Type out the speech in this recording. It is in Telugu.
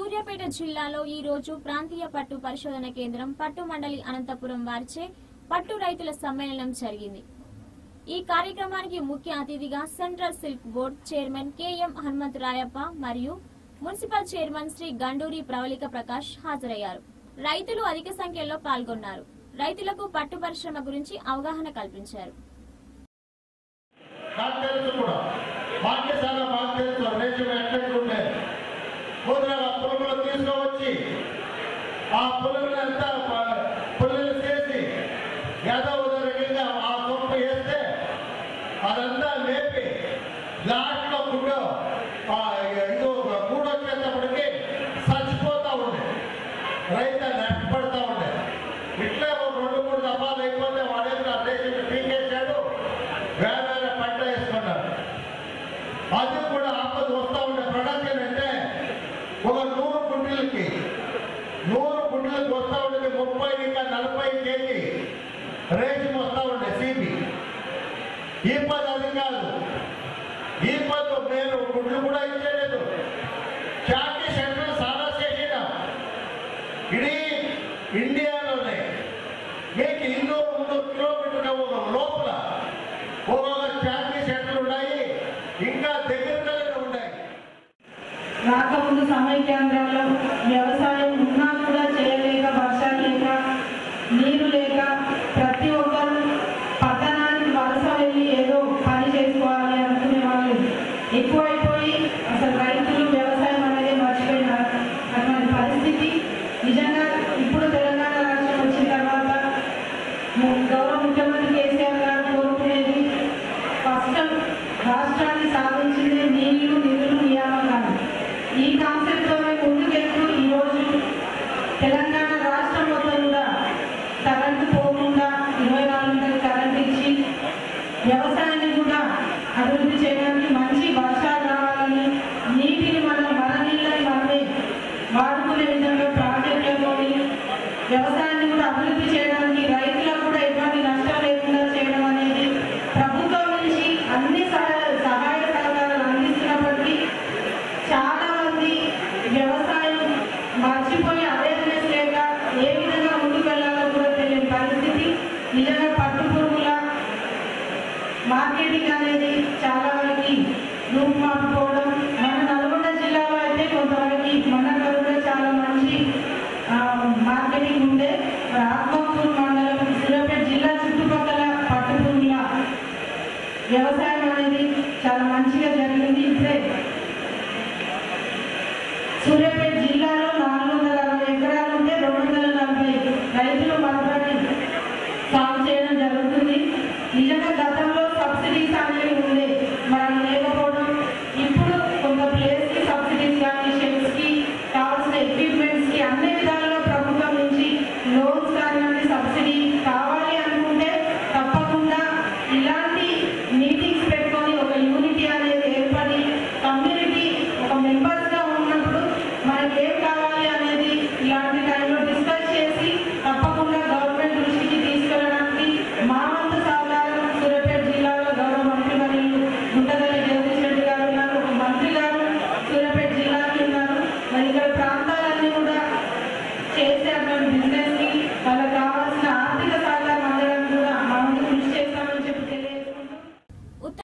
సూర్యాపేట జిల్లాలో ఈ రోజు ప్రాంతీయ పట్టు పరిశోధన కేంద్రం పట్టు మండలి అనంతపురం వారిచే పట్టు రైతుల సమ్మేళనం జరిగింది ఈ కార్యక్రమానికి ముఖ్య అతిథిగా central silk board chairman KM Hanumanth Rayappa మరియు మున్సిపల్ చైర్మన్ శ్రీ గండూరి ప్రవళిక ప్రకాష్ హాజరయ్యారు రైతులు అధిక సంఖ్యలో పాల్గొన్నారు రైతులకు పట్టు పరిశ్రమ గురించి అవగాహన కల్పించారు నాకు తెలుసు కూడా మాకే చాలా బాగా తెలుసు రేషన్ ఎట్లెట్లుండే ముందుగా పురుగులు తీసుకువచ్చి ఆ పురుగులంతా ప- పుల్లలు చేసి యథోదరకంగా ఆ సొప్పు వేస్తే అదంతా లేపి లాస్ట్లో గుడ్డు ఆ ఇదో గూడు వచ్చేటప్పటికి చచ్చిపోతా ఉండే రైతు నష్టపడతా ఉండే ఇట్లే ఒక రెండు మూడు దఫాలు అయిపోతే వాడేసి ఆ రేషన్ పీకేశాడు వేరే వేరే పంట వేసుకున్నాడు అది కూడా ఆపద వస్తూ ఉండే ప్రొడక్షన్ అంటే ఒక నూరు గుంటలకి నూరు గుంటలకు వస్తూ ఉండేది ముప్పై ఇంకా నలభై కేజీ రేషన్ వస్తూ ఉండే సిబి ఈ పది అది కాదు ఈ పది నేను గుడ్లు కూడా ఇచ్చేలేదు చాకీ సెంటర్ చాలా చేసినాం ఇడీ ఇండియాలోనే మీకు ఇన్నూరు మున్నూరు కిలోమీటర్ల లోపల ఒక్కొక్క చాకీ సెంటర్లు ఉన్నాయి ఇంకా దగ్గరలోనే ఉన్నాయి రాకముందు సమయ కేంద్రాల్లో వ్యవసాయం ఉన్నా కూడా చేయలేక వర్షాలు లేక నీరు లేక ప్రతి ఒక్కరు పట్టణానికి వలస వెళ్ళి ఏదో పని చేసుకోవాలి అనుకునే వాళ్ళు ఎక్కువైపోయి అసలు రైతులు వ్యవసాయం అనేది మర్చిపోయినారు అటువంటి పరిస్థితి నిజంగా ఇప్పుడు తెలంగాణ రాష్ట్రం వచ్చిన తర్వాత ము- గౌరవ ముఖ్యమంత్రి కేసీఆర్ గారు కోరుకునేది ఫస్ట్ రాష్ట్రాన్ని సాధించింది నీళ్లు నిధులు నియామకాలు ఈ కాన్సెప్ట్తో ముందుకెళ్తూ ఈరోజు తెలంగాణ రాష్ట్రం మొత్తం కూడా కరెంటు పోకుండా ఇరవై నాలుగు గంటలు కరెంట్ ఇచ్చి వ్యవసాయాన్ని కూడా అభివృద్ధి చేయడానికి మంచి వర్షాలు రావాలని నీటిని మనం మన నీళ్ళని మనమే వాడుకునే విధంగా ప్రాజెక్టులతోని వ్యవసాయాన్ని కూడా అభివృద్ధి చేయడానికి రైతులకు కూడా ఎటువంటి నష్టం లేకుండా చేయడం అనేది ప్రభుత్వం నుంచి అన్ని సహాయ సహాయ సహకారాలు అందిస్తున్నప్పటికీ చాలా మంది వ్యవసాయం మర్చిపోయి అవేర్నెస్ లేక ఏ విధంగా ముందుకు వెళ్ళాలో కూడా తెలియని పరిస్థితి నిజంగా పట్టు పురుగుల మార్కెటింగ్ అనేది చాలా వరకు రూపుమాపుకోవడం మన నల్గొండ జిల్లాలో అయితే కొంతవరకు మనలో కూడా చాలా మంచి ఆ, మార్కెటింగ్ ఉండే ఆత్మకూరు మండలం సూర్యాపేట జిల్లా చుట్టుపక్కల పట్టు పురుగుల వ్యవసాయం అనేది చాలా మంచిగా జరిగింది ఇప్పుడే సూర్యాపేట జిల్లా